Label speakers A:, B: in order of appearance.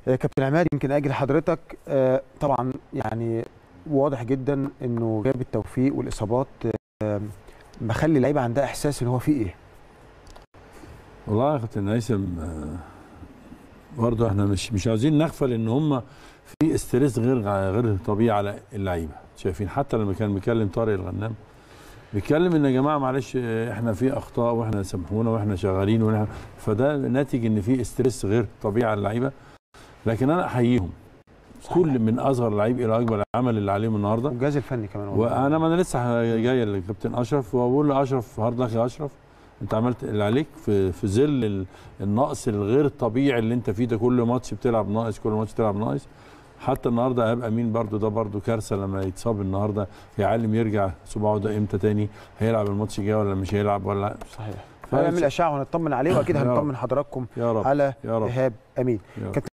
A: آه، كابتن عماد يمكن اجي لحضرتك آه، طبعا يعني واضح جدا انه جاب التوفيق والاصابات آه، مخلي اللعيبه عندها احساس ان هو في ايه
B: والله يا كابتن هيثم آه، برضه احنا مش مش عاوزين نغفل ان هم في استريس غير غير طبيعي على اللعيبه شايفين حتى لما كان بيكلم طارق الغنام بيتكلم ان يا جماعه معلش آه، احنا في اخطاء واحنا سامحونا واحنا شغالين واحنا فده ناتج ان في استريس غير طبيعي على اللعيبه لكن انا احييهم كل من اصغر لعيب الى اكبر العمل اللي عليهم النهارده
A: والجهاز الفني كمان والله.
B: وانا ما انا لسه جاي للكابتن اشرف وبقول لاشرف هارد لك يا اشرف انت عملت اللي عليك في في ظل ال- النقص الغير طبيعي اللي انت فيه ده كل ماتش بتلعب ناقص كل ماتش بتلعب ناقص حتى النهارده ايهاب امين برضو ده برضو كارثه لما يتصاب النهارده يا عالم يرجع صباعه ده امتى تاني هيلعب الماتش الجاي ولا مش هيلعب ولا
A: صحيح هنعمل اشعه ونطمن عليه واكيد
B: يا رب.
A: هنطمن حضراتكم
B: يا رب
A: على
B: يا رب
A: ايهاب امين
B: يا رب.
A: كابتن